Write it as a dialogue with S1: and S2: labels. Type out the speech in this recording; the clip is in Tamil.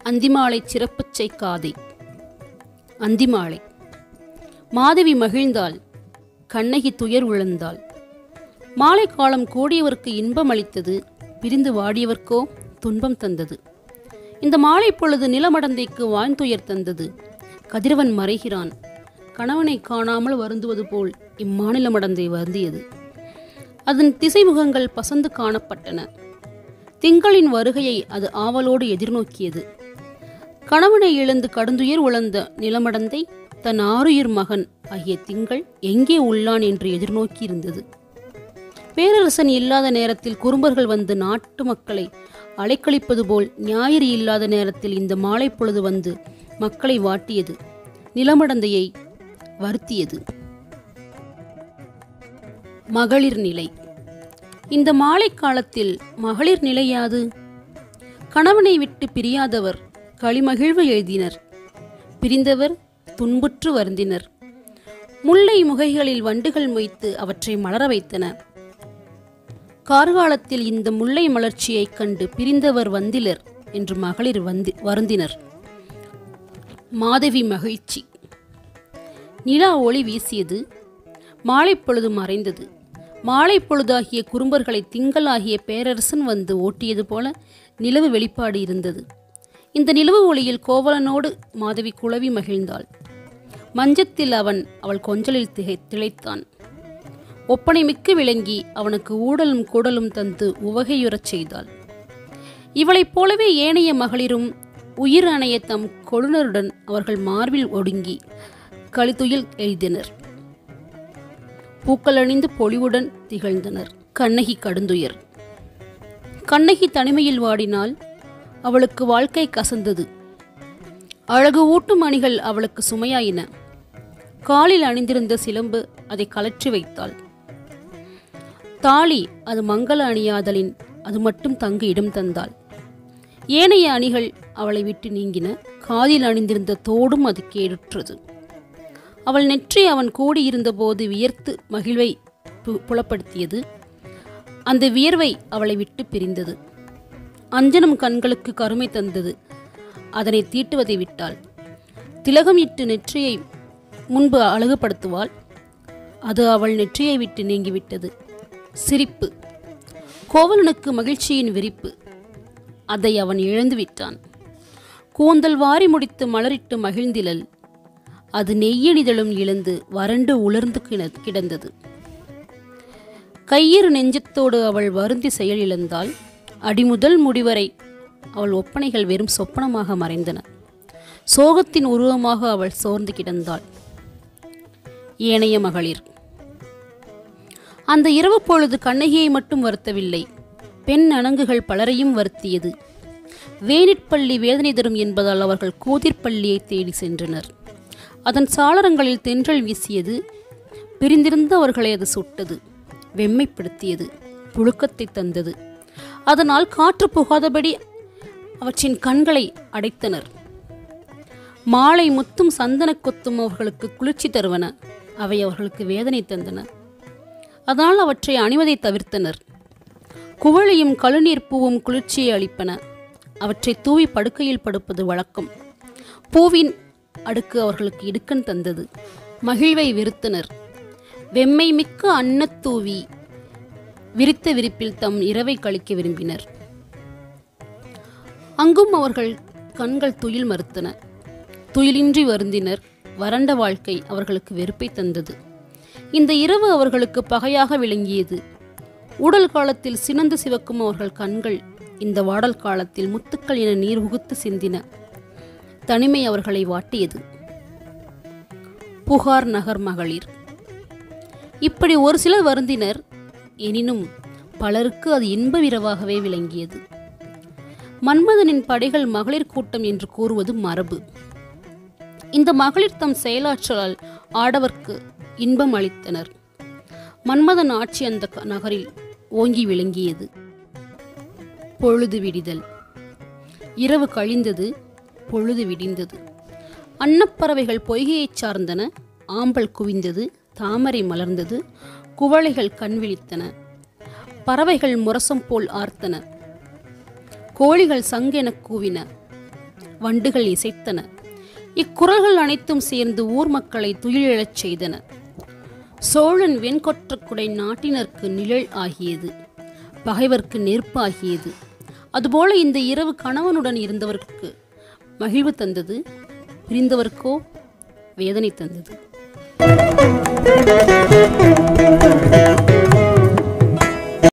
S1: அந்திமாலை சிறப்புச்சை காதை அந்திமாலை மாதவி மகிழ்ந்தாள் கண்ணகி துயர் உழந்தாள் மாலை காலம் கூடியவர்க்கு இன்பம் அளித்தது பிரிந்து வாடியவர்க்கோ துன்பம் தந்தது இந்த மாலை பொழுது நிலமடந்தைக்கு வாய்ந்துயர் தந்தது கதிரவன் மறைகிறான் கணவனை காணாமல் வருந்துவது போல் இம்மாநில மடந்தை வருந்தியது அதன் திசைமுகங்கள் பசந்து காணப்பட்டன திங்களின் வருகையை அது ஆவலோடு எதிர்நோக்கியது கணவனை இழந்து கடுந்துயிர் உழந்த நிலமடந்தை தன் ஆருயிர் மகன் ஆகிய திங்கள் எங்கே உள்ளான் என்று எதிர்நோக்கியிருந்தது பேரரசன் இல்லாத நேரத்தில் குறும்பர்கள் வந்து நாட்டு மக்களை அலைக்கழிப்பது போல் ஞாயிறு இல்லாத நேரத்தில் இந்த மாலை பொழுது வந்து மக்களை வாட்டியது நிலமடந்தையை வருத்தியது மகளிர் நிலை இந்த மாலை காலத்தில் மகளிர் நிலையாது கணவனை விட்டு பிரியாதவர் களிமகிழ்வு எழுதினர் பிரிந்தவர் துன்புற்று வருந்தினர் முல்லை முகைகளில் வண்டுகள் மொய்த்து அவற்றை மலர வைத்தன கார்காலத்தில் இந்த முல்லை மலர்ச்சியைக் கண்டு பிரிந்தவர் வந்திலர் என்று மகளிர் வந்தி வருந்தினர் மாதவி மகிழ்ச்சி நிலா ஒளி வீசியது மாலை பொழுது மறைந்தது மாலை பொழுதாகிய குறும்பர்களை திங்களாகிய பேரரசன் வந்து ஓட்டியது போல நிலவு வெளிப்பாடு இருந்தது இந்த நிலவு ஒளியில் கோவலனோடு மாதவி குழவி மகிழ்ந்தாள் மஞ்சத்தில் அவன் அவள் கொஞ்சலில் திகை திளைத்தான் ஒப்பனை மிக்க விளங்கி அவனுக்கு ஊடலும் கூடலும் தந்து உவகையுறச் செய்தாள் இவளைப் போலவே ஏனைய மகளிரும் உயிர் அணைய தம் கொழுனருடன் அவர்கள் மார்பில் ஒடுங்கி கலித்துயில் எய்தினர் பூக்கள் அணிந்து பொலிவுடன் திகழ்ந்தனர் கண்ணகி கடுந்துயர் கண்ணகி தனிமையில் வாடினால் அவளுக்கு வாழ்க்கை கசந்தது அழகு ஊட்டும் அணிகள் அவளுக்கு சுமையாயின காலில் அணிந்திருந்த சிலம்பு அதை கலற்றி வைத்தாள் தாலி அது மங்கள அணியாதலின் அது மட்டும் தங்க இடம் தந்தாள் ஏனைய அணிகள் அவளை விட்டு நீங்கின காதில் அணிந்திருந்த தோடும் அது கேடுற்றது அவள் நெற்றி அவன் கூடியிருந்தபோது வியர்த்து மகிழ்வை பு- புலப்படுத்தியது அந்த வியர்வை அவளை விட்டு பிரிந்தது அஞ்சனம் கண்களுக்கு கருமை தந்தது அதனை தீட்டுவதை விட்டாள் திலகம் இட்டு நெற்றியை முன்பு அழகுபடுத்துவாள் அது அவள் நெற்றியை விட்டு நீங்கிவிட்டது சிரிப்பு கோவலனுக்கு மகிழ்ச்சியின் விரிப்பு அதை அவன் இழந்து விட்டான் கூந்தல் வாரி முடித்து மலரிட்டு மகிழ்ந்திலல் அது நெய்யணிதழும் இழந்து வறண்டு உலர்ந்து கிட- கிடந்தது கையிறு நெஞ்சத்தோடு அவள் வருந்தி செயலிழந்தாள் அடிமுதல் முடிவரை அவள் ஒப்பனைகள் வெறும் சொப்பனமாக மறைந்தன சோகத்தின் உருவமாக அவள் சோர்ந்து கிடந்தாள் ஏனைய மகளிர் அந்த இரவு பொழுது கண்ணகியை மட்டும் வருத்தவில்லை பெண் அணங்குகள் பலரையும் வருத்தியது வேனிற்பள்ளி வேதனை தரும் என்பதால் அவர்கள் கூதிர்பள்ளியை தேடி சென்றனர் அதன் சாளரங்களில் தென்றல் வீசியது பிரிந்திருந்த அவர்களை அது சுட்டது வெம்மைப்படுத்தியது புழுக்கத்தை தந்தது அதனால் காற்று புகாதபடி அவற்றின் கண்களை அடைத்தனர் மாலை முத்தும் சந்தனக் கொத்தும் அவர்களுக்கு குளிர்ச்சி தருவன அவை அவர்களுக்கு வேதனை தந்தன அதனால் அவற்றை அணிவதை தவிர்த்தனர் குவளையும் கழுநீர் பூவும் குளிர்ச்சியை அளிப்பன அவற்றை தூவி படுக்கையில் படுப்பது வழக்கம் பூவின் அடுக்கு அவர்களுக்கு இடுக்கண் தந்தது மகிழ்வை வெறுத்தனர் வெம்மை மிக்க அன்னத் தூவி விரித்த விரிப்பில் தம் இரவை கழிக்க விரும்பினர் அங்கும் அவர்கள் கண்கள் துயில் மறுத்தன துயிலின்றி வருந்தினர் வறண்ட வாழ்க்கை அவர்களுக்கு வெறுப்பை தந்தது இந்த இரவு அவர்களுக்கு பகையாக விளங்கியது உடல் காலத்தில் சினந்து சிவக்கும் அவர்கள் கண்கள் இந்த வாடல் காலத்தில் முத்துக்கள் என நீர் உகுத்து சிந்தின தனிமை அவர்களை வாட்டியது புகார் நகர் மகளிர் இப்படி ஒரு சிலர் வருந்தினர் எனினும் பலருக்கு அது இன்ப விரவாகவே விளங்கியது மன்மதனின் படைகள் மகளிர் கூட்டம் என்று கூறுவது மரபு இந்த மகளிர் தம் செயலாற்றலால் ஆடவர்க்கு இன்பம் அளித்தனர் மன்மதன் ஆட்சி அந்த க- நகரில் ஓங்கி விளங்கியது பொழுது விடிதல் இரவு கழிந்தது பொழுது விடிந்தது அன்னப்பறவைகள் பொய்கையைச் சார்ந்தன ஆம்பல் குவிந்தது தாமரை மலர்ந்தது குவளைகள் கண் விழித்தன பறவைகள் முரசம் போல் ஆர்த்தன கோழிகள் சங்கெனக் கூவின வண்டுகள் இசைத்தன இக்குரல்கள் அனைத்தும் சேர்ந்து ஊர் மக்களை துயிலெழச் செய்தன சோழன் வெண்கொற்றக்குடை நாட்டினருக்கு நிழல் ஆகியது பகைவர்க்கு நெருப்பாகியது அதுபோல இந்த இரவு கணவனுடன் இருந்தவருக்கு மகிழ்வு தந்தது பிரிந்தவர்க்கோ வேதனை தந்தது